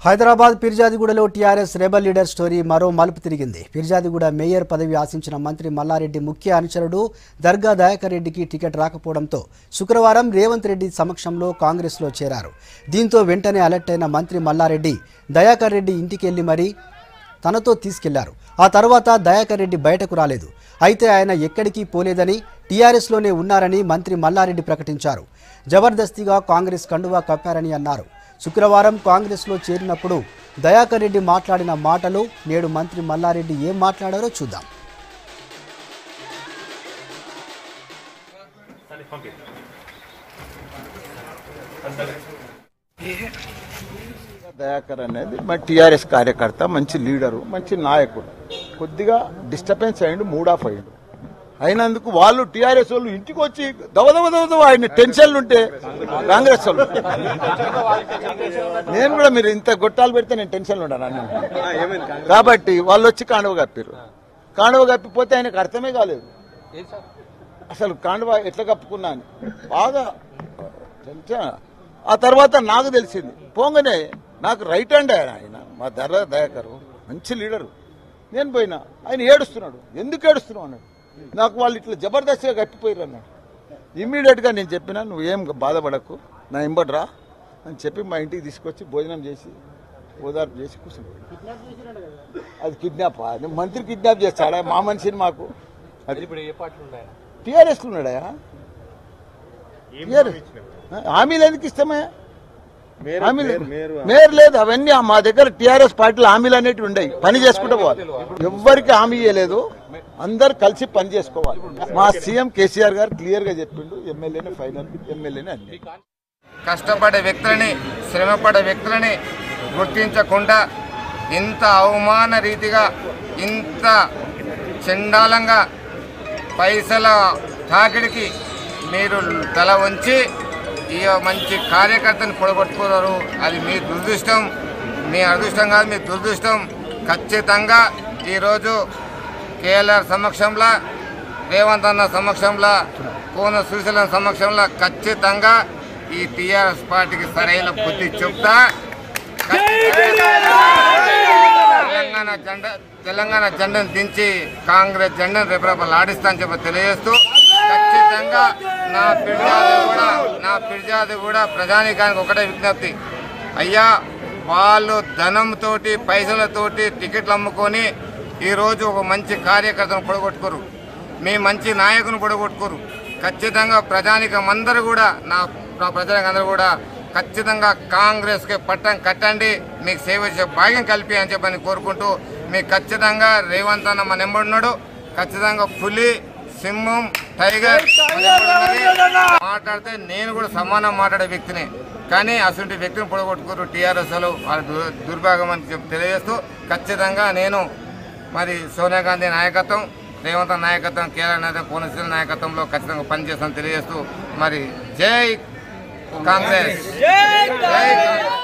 హైదరాబాద్ పిర్జాదిగూడలో TRS rebel leader story మరో మలుపు తిరిగింది పిర్జాదిగూడ మేయర్ పదవి ఆశించిన మంత్రి మల్లారెడ్డి ముఖ్య అనుచరుడు దర్గా దయాకర్ రెడ్డికి టికెట్ రాకపోవడంతో శుక్రవారం రేవంత్ రెడ్డి సమక్షంలో కాంగ్రెస్లో చేరారు దీంతో వెంటనే అలర్ట్ అయిన మంత్రి మల్లారెడ్డి దయాకర్ రెడ్డి ఇంటికి వెళ్లి మరీ తనతో తీసుకెళ్లారు ఆ తర్వాత దయాకర్ రెడ్డి బయటకు రాలేదు అయితే ఆయన ఎక్కడికి పోలేదని టీఆర్ఎస్లోనే ఉన్నారని మంత్రి మల్లారెడ్డి ప్రకటించారు జబర్దస్తిగా కాంగ్రెస్ కండువా కప్పారని అన్నారు శుక్రవారం కాంగ్రెస్లో చేరినప్పుడు దయాకర్ రెడ్డి మాట్లాడిన మాటలు నేడు మంత్రి మల్లారెడ్డి ఏం మాట్లాడారో చూద్దాం దయాకర్ అనేది మా టీఆర్ఎస్ కార్యకర్త మంచి లీడరు మంచి నాయకుడు కొద్దిగా డిస్టర్బెన్స్ అయ్యిండు మూడ్ ఆఫ్ అయ్యిండు అయినందుకు వాళ్ళు టీఆర్ఎస్ వాళ్ళు ఇంటికి వచ్చి దవదవ దవదవ ఆయన టెన్షన్లు ఉంటే కాంగ్రెస్ వాళ్ళు నేను కూడా మీరు ఇంత గొట్టాలు పెడితే నేను టెన్షన్లు ఉన్నాను అన్న కాబట్టి వాళ్ళు వచ్చి కాండవ కప్పారు కాండవ కప్పిపోతే ఆయనకు అర్థమే కాలేదు అసలు కాండవ ఎట్లా కప్పుకున్నా అని బాగా టెన్షన్. ఆ తర్వాత నాకు తెలిసింది పోగానే నాకు రైట్ హ్యాండ్ ఆయన ఆయన మా ధర దయాకరు మంచి లీడరు నేను పోయినా ఆయన ఏడుస్తున్నాడు ఎందుకు ఏడుస్తున్నావు అన్నాడు నాకు వాళ్ళు ఇట్లా జబర్దస్త్గా కప్పిపోయారు అన్నాడు ఇమ్మీడియట్గా నేను చెప్పిన నువ్వేం బాధపడకు నా ఇంబడ్రా అని చెప్పి మా ఇంటికి తీసుకొచ్చి భోజనం చేసి ఓదార్పు చేసి కూర్చున్నాడు అది కిడ్నాప్ మంత్రి కిడ్నాప్ చేస్తాడా మా మనిషిని మాకు అది ఇప్పుడు ఏ పార్టీలు ఉన్నాయా టీఆర్ఎస్ ఉన్నాడా హామీలు ఎందుకు ఇస్తామే హామీలు మేయర్ లేదు అవన్నీ మా దగ్గర టీఆర్ఎస్ పార్టీలు హామీలు అనేటివి ఉండయి పని చేసుకుంటూ పోవాలి ఎవ్వరికి హామీ ఇవ్వలేదు అందరు కలిసి పని చేసుకోవాలి మా సీఎం కేసీఆర్ గారు క్లియర్ గా చెప్పిండు ఎమ్మెల్యేనే ఫైనల్ ఎమ్మెల్యేనే అన్ని కష్టపడే వ్యక్తులని శ్రమపడే వ్యక్తులని గుర్తించకుండా ఇంత అవమాన రీతిగా ఇంత చండాలంగా పైసల తాకిడికి మీరు తల వంచి ఈ మంచి కార్యకర్తని పొడగొట్టుకున్నారు అది మీ దురదృష్టం మీ అదృష్టం కాదు మీ దురదృష్టం ఖచ్చితంగా ఈరోజు కేఎల్ఆర్ సమక్షంలో రేవంత్ అన్న సమక్షంలో కోన సుశీల సమక్షంలో ఖచ్చితంగా ఈ టీఆర్ఎస్ పార్టీకి సరైన బుద్ధి చెప్తా తెలంగాణ జెండా తెలంగాణ జెండాను దించి కాంగ్రెస్ జెండాను రేపరేపలు ఆడిస్తానని చెప్పి తెలియజేస్తూ ఖచ్చితంగా నా ఫిర్యాదు కూడా నా ఫిర్యాదు కూడా ప్రజానీకానికి ఒకటే విజ్ఞప్తి అయ్యా వాళ్ళు ధనంతోటి పైసలతోటి టికెట్లు అమ్ముకొని ఈరోజు ఒక మంచి కార్యకర్తను పొడగొట్టుకోరు మీ మంచి నాయకుని పొడగొట్టుకోరు ఖచ్చితంగా ప్రజానికం అందరూ కూడా నా నా ప్రజలకు అందరూ కూడా ఖచ్చితంగా కాంగ్రెస్కి పట్టం కట్టండి మీకు సేవ చేసే భాగ్యం కల్పి అని చెప్పని కోరుకుంటూ మీకు ఖచ్చితంగా రేవంత్ అన్న మన ఎంబడున్నాడు ఖచ్చితంగా పులి సింహం టైగర్ మన ఎంబడున్నది. మాట్లాడితే నేను కూడా సమానం మాట్లాడే వ్యక్తిని కానీ అటువంటి వ్యక్తిని పొడగొట్టుకోరు టీఆర్ఎస్ వాళ్ళ దు- దుర్భాగం అని చెప్పి తెలియజేస్తూ ఖచ్చితంగా నేను మరి సోనియా గాంధీ నాయకత్వం రేవంత్ అన్న నాయకత్వం కేరళ నాయకత్వం కోనసీమ నాయకత్వంలో ఖచ్చితంగా పనిచేస్తామని తెలియజేస్తూ మరి జై కాంగ్రెస్ జై కాంగ్రెస్